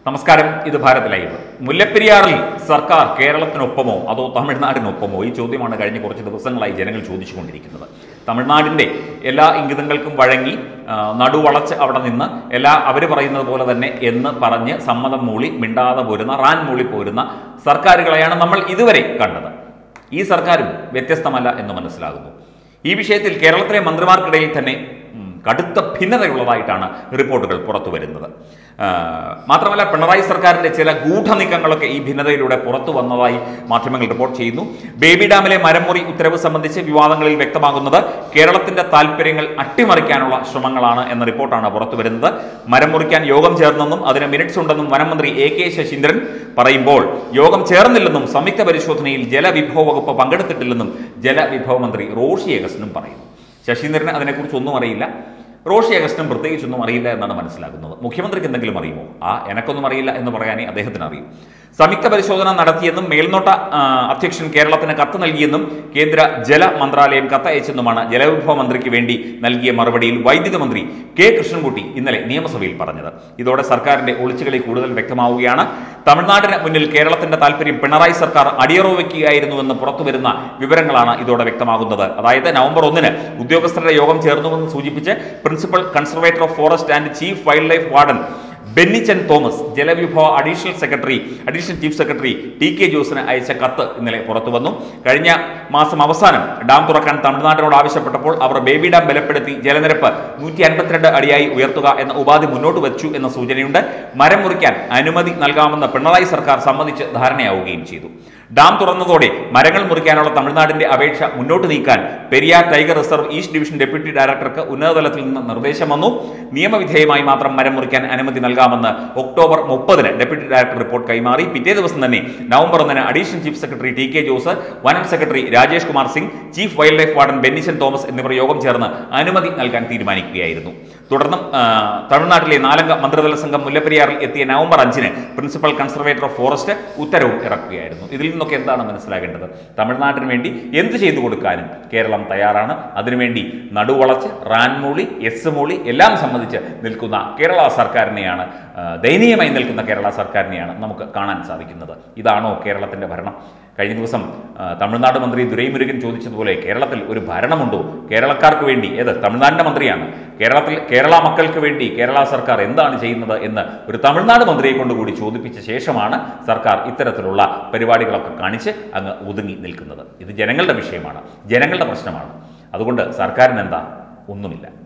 നമസ്കാരം ഇത് ഭാരത് ലൈവ് മുല്ലപ്പെരിയാറിൽ സർക്കാർ കേരളത്തിനൊപ്പമോ അതോ തമിഴ്നാടിനൊപ്പമോ ഈ ചോദ്യമാണ് കഴിഞ്ഞ കുറച്ച് ദിവസങ്ങളായി ജനങ്ങൾ ചോദിച്ചുകൊണ്ടിരിക്കുന്നത് തമിഴ്നാടിന്റെ എല്ലാ ഇംഗിതങ്ങൾക്കും വഴങ്ങി ആ, നടുവളച്ച് അവിടെ നിന്ന് എല്ലാ അവർ പറയുന്നത് പോലെ തന്നെ എന്ന് പറഞ്ഞ് സമ്മതം മൂളി മിണ്ടാതെ പോരുന്ന റാൻ മൂളി പോരുന്ന സർക്കാരുകളെയാണ് നമ്മൾ ഇതുവരെ കണ്ടത് ഈ സർക്കാരും വ്യത്യസ്തമല്ല എന്ന് മനസ്സിലാകുന്നു ഈ വിഷയത്തിൽ കേരളത്തിലെ മന്ത്രിമാർക്കിടയിൽ തന്നെ ഉം, കടുത്ത ഭിന്നതയുള്ളതായിട്ടാണ് റിപ്പോർട്ടുകൾ പുറത്തു വരുന്നത് ആ, മാത്രമല്ല പിണറായി സർക്കാരിന്റെ ചില ഗൂഢനീക്കങ്ങളൊക്കെ ഈ ഭിന്നതയിലൂടെ പുറത്തു വന്നതായി മാധ്യമങ്ങൾ റിപ്പോർട്ട് ചെയ്യുന്നു ബേബി ഡാമിലെ മരമുറി ഉത്തരവ് സംബന്ധിച്ച് വിവാദങ്ങളിൽ വ്യക്തമാകുന്നത് കേരളത്തിന്റെ താൽപ്പര്യങ്ങൾ അട്ടിമറിക്കാനുള്ള ശ്രമങ്ങളാണ് എന്ന റിപ്പോർട്ടാണ് പുറത്തു വരുന്നത് മരം മുറിക്കാൻ യോഗം ചേർന്നെന്നും അതിന് മിനിറ്റ്സ് ഉണ്ടെന്നും വനമന്ത്രി എ കെ ശശീന്ദ്രൻ പറയുമ്പോൾ യോഗം ചേർന്നില്ലെന്നും സംയുക്ത പരിശോധനയിൽ ജലവിഭവ വകുപ്പ് പങ്കെടുത്തിട്ടില്ലെന്നും ജലവിഭവ മന്ത്രി റോഷി അഗസ്റ്റിനും പറയുന്നു ശശീന്ദ്രന് അതിനെക്കുറിച്ച് ഒന്നും അറിയില്ല റോഷി അഗസ്റ്റിനും പ്രത്യേകിച്ചൊന്നും അറിയില്ല എന്നാണ് മനസ്സിലാക്കുന്നത് മുഖ്യമന്ത്രിക്ക് എന്തെങ്കിലും അറിയുമോ ആ എനക്കൊന്നും അറിയില്ല എന്ന് പറയാനേ അദ്ദേഹത്തിന് അറിയൂ സംയുക്ത പരിശോധന നടത്തിയെന്നും മേൽനോട്ട ആ, അധ്യക്ഷൻ കേരളത്തിന് കത്ത് നൽകിയെന്നും കേന്ദ്ര ജല മന്ത്രാലയം കത്തയച്ചെന്നുമാണ് ജലവിഭവ മന്ത്രിക്ക് വേണ്ടി നൽകിയ മറുപടിയിൽ വൈദ്യുതി മന്ത്രി കെ കൃഷ്ണൻകുട്ടി ഇന്നലെ നിയമസഭയിൽ പറഞ്ഞത് ഇതോടെ സർക്കാരിന്റെ ഒളിച്ചുകളി കൂടുതൽ വ്യക്തമാവുകയാണ് തമിഴ്നാടിന് മുന്നിൽ കേരളത്തിന്റെ താല്പര്യം പിണറായി സർക്കാർ അടിയറോ വെക്കുകയായിരുന്നുവെന്ന് പുറത്തുവരുന്ന വിവരങ്ങളാണ് ഇതോടെ വ്യക്തമാകുന്നത് അതായത് നവംബർ ഒന്നിന് ഉദ്യോഗസ്ഥരുടെ യോഗം ചേർന്നുവെന്ന് സൂചിപ്പിച്ച് principal conservator of forest and chief wildlife warden Bennichan Thomas ജലവിഭവ additional secretary additional chief secretary T K ജോസിന് അയച്ച കത്ത് ഇന്നലെ പുറത്തു വന്നു കഴിഞ്ഞ മാസം അവസാനം ഡാം തുറക്കാൻ തമിഴ്നാടിനോട് ആവശ്യപ്പെട്ടപ്പോൾ അവർ ബേബി ഡാം ബലപ്പെടുത്തി ജലനിരപ്പ് നൂറ്റി അൻപത്തിരണ്ട് അടിയായി ഉയർത്തുക എന്ന ഉപാധി മുന്നോട്ട് വെച്ചു എന്ന സൂചനയുണ്ട് മരം മുറിക്കാൻ അനുമതി നൽകാമെന്ന് പിണറായി സർക്കാർ സമ്മതിച്ച് ധാരണയാവുകയും ചെയ്തു ഡാം തുറന്നതോടെ മരങ്ങൾ മുറിക്കാനുള്ള തമിഴ്നാടിന്റെ അപേക്ഷ മുന്നോട്ട് നീക്കാൻ Periyar tiger reserve east division deputy ഡയറക്ടർക്ക് ഉന്നതതലത്തിൽ നിന്ന് നിർദ്ദേശം വന്നു നിയമവിധേയമായി മാത്രം മരം മുറിക്കാൻ അനുമതി നൽകാമെന്ന് ഒക്ടോബർ മുപ്പതിന് ഡെപ്യൂട്ടി ഡയറക്ടർ റിപ്പോർട്ട് കൈമാറി പിറ്റേ ദിവസം തന്നെ നവംബർ ഒന്നിന് additional chief secretary T K Jose വനം secretary Rajesh Kumar Singh chief wildlife warden Bennichan Thomas എന്നിവർ യോഗം ചേർന്ന് അനുമതി നൽകാൻ തീരുമാനിക്കുകയായിരുന്നു തുടർന്നും ആ, തമിഴ്നാട്ടിലെ നാലംഗ മന്ത്രിതല സംഘം മുല്ലപ്പെരിയാറിൽ എത്തിയ നവംബർ അഞ്ചിന് പ്രിൻസിപ്പൽ കൺസർവേറ്റർ ഓഫ് ഫോറസ്റ്റ് ഉത്തരവും ഇറക്കുകയായിരുന്നു ഇതിൽ നിന്നൊക്കെ എന്താണ് മനസ്സിലാകേണ്ടത് തമിഴ്നാട്ടിന് വേണ്ടി എന്ത് ചെയ്തു കൊടുക്കാനും കേരളം തയ്യാറാണ് അതിനുവേണ്ടി നടുവളച്ച് റാൻമൂളി എസ് മൂളി എല്ലാം സംബന്ധിച്ച് നിൽക്കുന്ന കേരള സർക്കാരിനെയാണ് ആ, ദയനീയമായി നിൽക്കുന്ന കേരള സർക്കാരിനെയാണ് നമുക്ക് കാണാൻ സാധിക്കുന്നത് ഇതാണോ കേരളത്തിന്റെ ഭരണം കഴിഞ്ഞ ദിവസം ആ, തമിഴ്നാട് മന്ത്രി ദുരൈമുരുകൻ ചോദിച്ചതുപോലെ കേരളത്തിൽ ഒരു ഭരണമുണ്ടോ കേരളക്കാർക്ക് വേണ്ടി ഏത് തമിഴ്നാടിന്റെ മന്ത്രിയാണ് കേരളത്തിൽ കേരള മക്കൾക്ക് വേണ്ടി കേരള സർക്കാർ എന്താണ് ചെയ്യുന്നത് എന്ന് ഒരു തമിഴ്നാട് മന്ത്രിയെ കൊണ്ട് കൂടി ചോദിപ്പിച്ച ശേഷമാണ് സർക്കാർ ഇത്തരത്തിലുള്ള പരിപാടികളൊക്കെ കാണിച്ച് അങ്ങ് ഒതുങ്ങി നിൽക്കുന്നത് ഇത് ജനങ്ങളുടെ വിഷയമാണ് ജനങ്ങളുടെ പ്രശ്നമാണ് അതുകൊണ്ട് സർക്കാരിന് എന്താ ഒന്നുമില്ല